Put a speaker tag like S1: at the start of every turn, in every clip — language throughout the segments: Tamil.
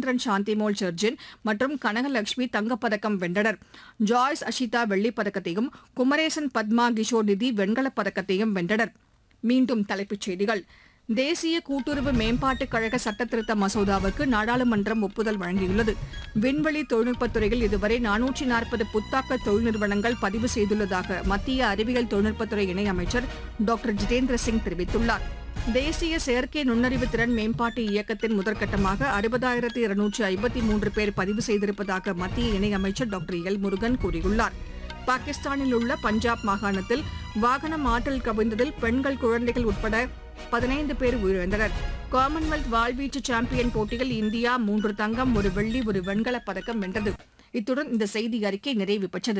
S1: ரவீந்திரன் சாந்திமோல் சர்ஜின் மற்றும் கனகலட்சுமி தங்கப்பதக்கம் வென்றனர் ஜாய்ஸ் அஷிதா வெள்ளிப் பதக்கத்தையும் குமரேசன் பத்மா கிஷோர் நிதி வெண்கலப் பதக்கத்தையும் வென்றனர் மீண்டும் தலைப்புச் செய்திகள் தேசிய கூட்டுறவு மேம்பாட்டுக் கழக சட்டத்திருத்த மசோதாவுக்கு நாடாளுமன்றம் ஒப்புதல் வழங்கியுள்ளது விண்வெளி தொழில்நுட்பத் துறையில் இதுவரை நானூற்றி நாற்பது புத்தாக்க தொழில் நிறுவனங்கள் பதிவு செய்துள்ளதாக மத்திய அறிவியல் தொழில்நுட்பத்துறை இணையமைச்சர் டாக்டர் ஜிதேந்திர சிங் தெரிவித்துள்ளார் தேசிய செயற்கை நுண்ணறிவு திறன் மேம்பாட்டு இயக்கத்தின் முதற்கட்டமாக அறுபதாயிரத்து இருநூற்று ஐம்பத்தி மூன்று பேர் பதிவு செய்திருப்பதாக மத்திய இணையமைச்சர் டாக்டர் எல் முருகன் கூறியுள்ளார் பாகிஸ்தானில் உள்ள பஞ்சாப் மாகாணத்தில் வாகனம் ஆற்றில் கவிழ்ந்ததில் பெண்கள் குழந்தைகள் உட்பட பதினைந்து பேர் உயிரிழந்தனர் காமன்வெல்த் வாள்வீச்சு சாம்பியன் போட்டியில் இந்தியா மூன்று தங்கம் ஒரு வெள்ளி ஒரு வெண்கலப் பதக்கம் வென்றது இத்துடன் இந்த செய்தி அறிக்கை நிறைவு பெற்றது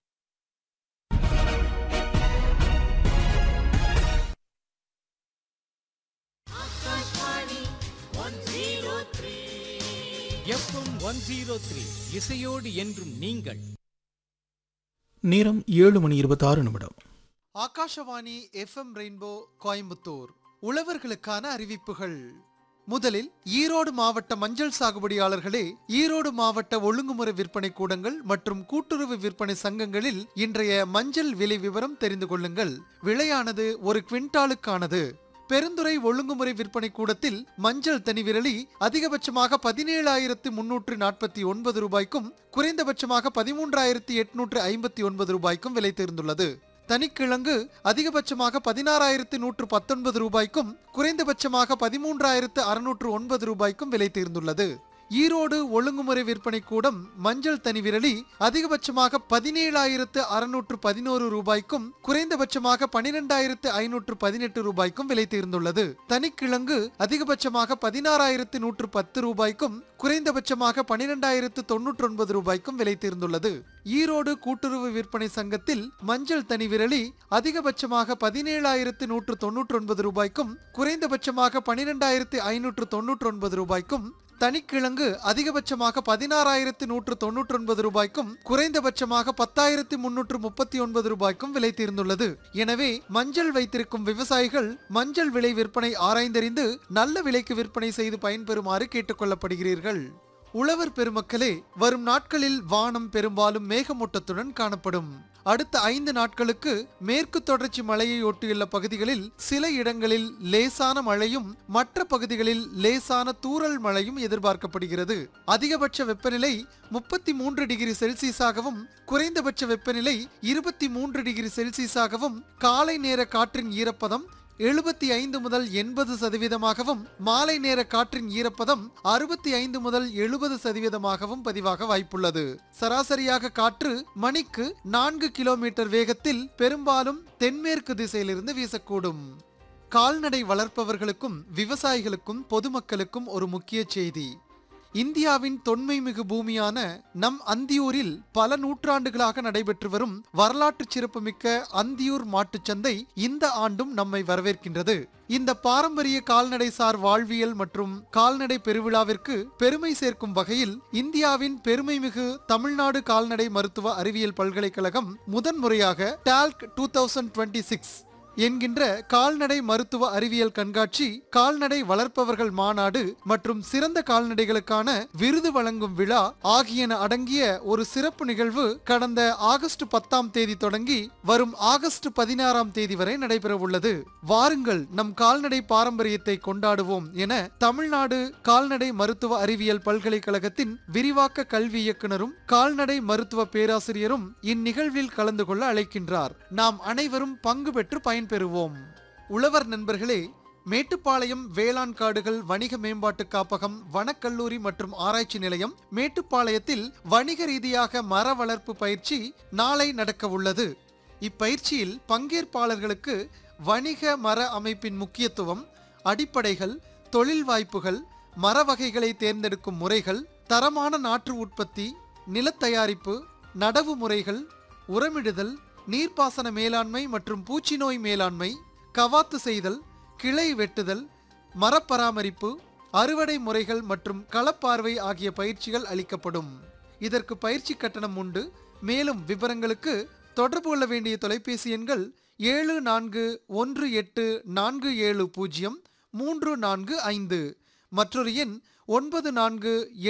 S2: எஃப்எம் ஒன் ஜீரோ த்ரீ இசையோடு என்றும் நீங்கள்
S3: நேரம் ஏழு மணி இருபத்தாறு நிமிடம்
S4: ஆகாஷவாணி எஃப்எம் ரெயின்போ கோயம்புத்தூர் உழவர்களுக்கான அறிவிப்புகள் முதலில் ஈரோடு மாவட்ட மஞ்சள் சாகுபடியாளர்களே ஈரோடு மாவட்ட ஒழுங்குமுறை விற்பனை கூடங்கள் மற்றும் கூட்டுறவு விற்பனை சங்கங்களில் இன்றைய மஞ்சள் விலை விவரம் தெரிந்து கொள்ளுங்கள் விலையானது ஒரு குவிண்டாலுக்கானது பெருந்துறை ஒழுங்குமுறை விற்பனை கூடத்தில் மஞ்சள் தனிவிரலி அதிகபட்சமாக பதினேழாயிரத்து முன்னூற்று நாற்பத்தி ஒன்பது ரூபாய்க்கும் குறைந்தபட்சமாக பதிமூன்றாயிரத்தி எட்நூற்று ஐம்பத்தி ஒன்பது ரூபாய்க்கும் விலை தேர்ந்துள்ளது தனிக்கிழங்கு அதிகபட்சமாக பதினாறாயிரத்து நூற்று பத்தொன்பது ரூபாய்க்கும் குறைந்தபட்சமாக பதிமூன்றாயிரத்து அறுநூற்று ஒன்பது ரூபாய்க்கும் விலை தேர்ந்துள்ளது ஈரோடு ஒழுங்குமுறை விற்பனை கூடம் மஞ்சள் தனி விரலி அதிகபட்சமாக பதினேழாயிரத்து அறுநூற்று பதினோரு ரூபாய்க்கும் குறைந்தபட்சமாக பனிரெண்டாயிரத்து ஐநூற்று பதினெட்டு ரூபாய்க்கும் விலை தேர்ந்துள்ளது தனிக்கிழங்கு அதிகபட்சமாக பதினாறாயிரத்து நூற்று பத்து ரூபாய்க்கும் குறைந்தபட்சமாக பனிரெண்டாயிரத்து தொன்னூற்றி ஒன்பது ரூபாய்க்கும் விலை தேர்ந்துள்ளது ஈரோடு கூட்டுறவு விற்பனை சங்கத்தில் மஞ்சள் தனி விரலி அதிகபட்சமாக பதினேழாயிரத்து நூற்று தொன்னூற்றி ஒன்பது ரூபாய்க்கும் குறைந்தபட்சமாக பனிரெண்டாயிரத்து ஐநூற்று தொன்னூற்றி ஒன்பது ரூபாய்க்கும் தனிக்கிழங்கு அதிகபட்சமாக பதினாறாயிரத்து நூற்று தொன்னூற்றி ஒன்பது ரூபாய்க்கும் குறைந்தபட்சமாக பத்தாயிரத்து முன்னூற்று முப்பத்தி ஒன்பது ரூபாய்க்கும் விலை தீர்ந்துள்ளது எனவே மஞ்சள் வைத்திருக்கும் விவசாயிகள் மஞ்சள் விலை விற்பனை ஆராய்ந்தறிந்து நல்ல விலைக்கு விற்பனை செய்து பயன்பெறுமாறு கேட்டுக்கொள்ளப்படுகிறீர்கள் உழவர் பெருமக்களே வரும் நாட்களில் வானம் பெரும்பாலும் மேகமூட்டத்துடன் காணப்படும் அடுத்த ஐந்து நாட்களுக்கு மேற்கு தொடர்ச்சி மலையை ஒட்டியுள்ள பகுதிகளில் சில இடங்களில் லேசான மழையும் மற்ற பகுதிகளில் லேசான தூறல் மழையும் எதிர்பார்க்கப்படுகிறது அதிகபட்ச வெப்பநிலை முப்பத்தி மூன்று டிகிரி செல்சியஸாகவும் குறைந்தபட்ச வெப்பநிலை இருபத்தி மூன்று டிகிரி செல்சியஸாகவும் காலை நேர காற்றின் ஈரப்பதம் எழுபத்தி ஐந்து முதல் எண்பது சதவீதமாகவும் மாலை நேர காற்றின் ஈரப்பதம் அறுபத்தி ஐந்து முதல் எழுபது சதவீதமாகவும் பதிவாக வாய்ப்புள்ளது சராசரியாக காற்று மணிக்கு நான்கு கிலோமீட்டர் வேகத்தில் பெரும்பாலும் தென்மேற்கு திசையிலிருந்து வீசக்கூடும் கால்நடை வளர்ப்பவர்களுக்கும் விவசாயிகளுக்கும் பொதுமக்களுக்கும் ஒரு முக்கிய செய்தி இந்தியாவின் தொன்மைமிகு பூமியான நம் அந்தியூரில் பல நூற்றாண்டுகளாக நடைபெற்று வரும் வரலாற்று சிறப்புமிக்க அந்தியூர் மாட்டுச்சந்தை இந்த ஆண்டும் நம்மை வரவேற்கின்றது இந்த பாரம்பரிய கால்நடை சார் வாழ்வியல் மற்றும் கால்நடை பெருவிழாவிற்கு பெருமை சேர்க்கும் வகையில் இந்தியாவின் பெருமைமிகு தமிழ்நாடு கால்நடை மருத்துவ அறிவியல் பல்கலைக்கழகம் முதன்முறையாக talk two thousand twenty six என்கின்ற கால்நடை மருத்துவ அறிவியல் கண்காட்சி கால்நடை வளர்ப்பவர்கள் மாநாடு மற்றும் சிறந்த கால்நடைகளுக்கான விருது வழங்கும் விழா ஆகியன அடங்கிய ஒரு சிறப்பு நிகழ்வு கடந்த ஆகஸ்ட் பத்தாம் தேதி தொடங்கி வரும் ஆகஸ்ட் பதினாறாம் தேதி வரை நடைபெற உள்ளது வாருங்கள் நம் கால்நடை பாரம்பரியத்தை கொண்டாடுவோம் என தமிழ்நாடு கால்நடை மருத்துவ அறிவியல் பல்கலைக்கழகத்தின் விரிவாக்க கல்வி இயக்குனரும் கால்நடை மருத்துவ பேராசிரியரும் இந்நிகழ்வில் கலந்து கொள்ள அழைக்கின்றார் நாம் அனைவரும் பங்கு பெற்று பயன்பெறுவோம் உழவர் நண்பர்களே மேட்டுப்பாளையம் வேளாண் காடுகள் வணிக மேம்பாட்டு காப்பகம் வனக்கல்லூரி மற்றும் ஆராய்ச்சி நிலையம் மேட்டுப்பாளையத்தில் வணிக ரீதியாக மர வளர்ப்பு பயிற்சி நாளை நடக்க உள்ளது இப்பயிற்சியில் பங்கேற்பாளர்களுக்கு வணிக மர அமைப்பின் முக்கியத்துவம் அடிப்படைகள் தொழில் வாய்ப்புகள் மர வகைகளை தேர்ந்தெடுக்கும் முறைகள் தரமான நாற்று உற்பத்தி நிலத்தயாரிப்பு நடவு முறைகள் உரமிடுதல் நீர்ப்பாசன மேலாண்மை மற்றும் பூச்சி நோய் மேலாண்மை கவாத்து செய்தல் கிளை வெட்டுதல் மரப்பராமரிப்பு அறுவடை முறைகள் மற்றும் களப்பார்வை ஆகிய பயிற்சிகள் அளிக்கப்படும் இதற்கு பயிற்சி கட்டணம் உண்டு மேலும் விவரங்களுக்கு தொடர்பு கொள்ள வேண்டிய தொலைபேசி எண்கள் ஏழு நான்கு ஒன்று எட்டு நான்கு ஏழு பூஜ்ஜியம் மூன்று நான்கு ஐந்து மற்றொரு எண் ஒன்பது நான்கு